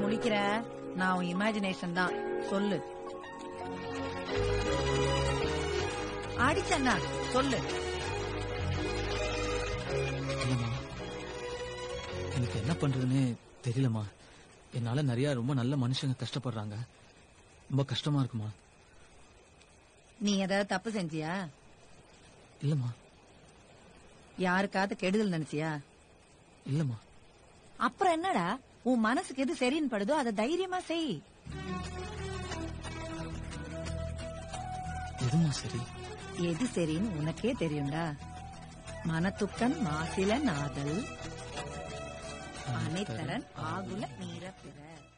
முழிக்கிற நான் உன் இமேஜினேஷன் தான் சொல்லு அடிச்சண்ணா சொல்லு இல்லம்மா எனக்கு என்ன பண்றதுன்னு தெரியலம்மா என்னால நிறைய ரொம்ப நல்ல மனுஷங்க கஷ்டப்படுறாங்க ரொம்ப கஷ்டமா இருக்குமா நீ ஏதாவது தப்பு செஞ்சியா இல்லம்மா யாருக்காவது கெடுதல் நினைச்சியா இல்லம்மா அப்புறம் என்னடா உன் மனசுக்கு எது சரின்னு படுதோ அதை தைரியமா செய் எதுமா சரி எது சரின்னு உனக்கே தெரியும்டா மனத்துக்கன் மாசில நாதல் அனைத்தரன் ஆகுல நீர பிற